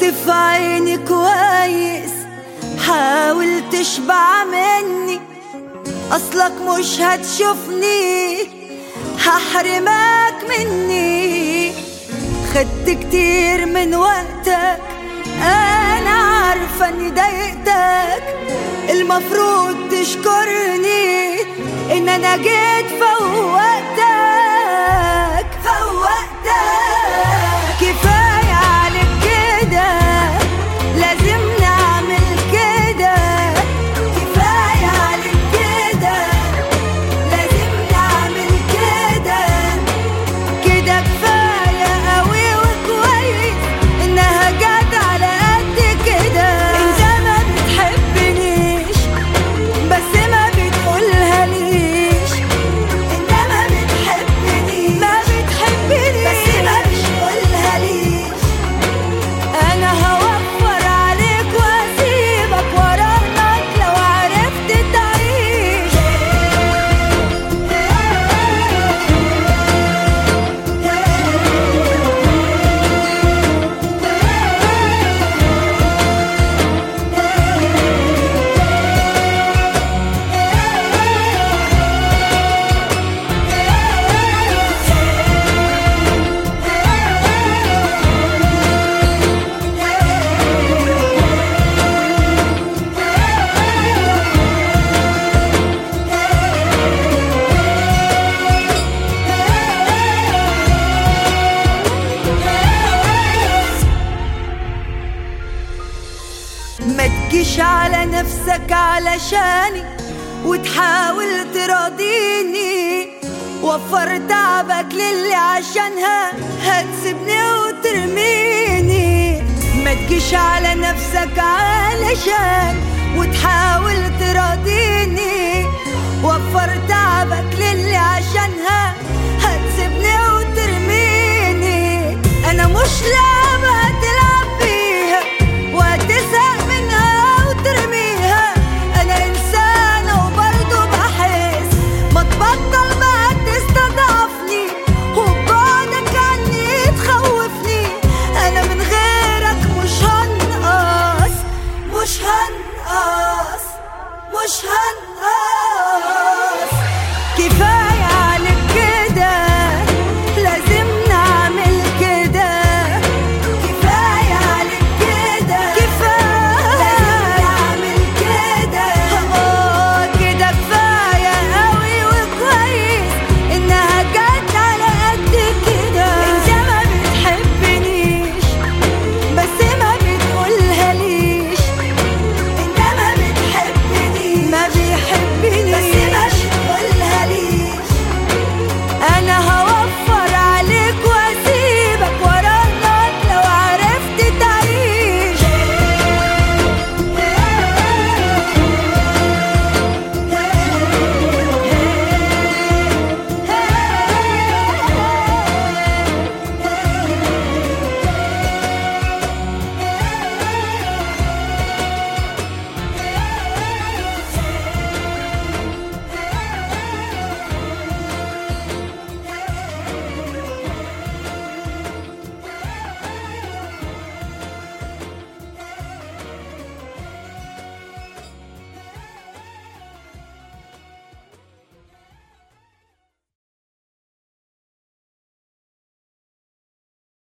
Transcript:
في عيني كويس حاول تشبع مني اصلك مش هتشوفني هحرمك مني خدت كتير من وقتك انا عارفة اني ضايقتك المفروض تشكرني ان انا جيت فوقتك فوقتك كفاية عليك كده لازم نعمل كده كفاية عليك كده لازم نعمل كده كده كفاية قوي وكويس انها جت على قد كده انت ما بتحبنيش بس ما بتقولها ليش انت ما بتحبنيش ما بتحبنيش بس ما بتقولها ليش انا هوفر عليك واسيبك وراك لو عرفت تعيش ما تجيش على نفسك علشاني وتحاول تراضيني وفر تعبك للي عشانها هتسيبني وترميني ما تجيش على نفسك علشان وتحاول تراضيني وفر تعبك للي عشانها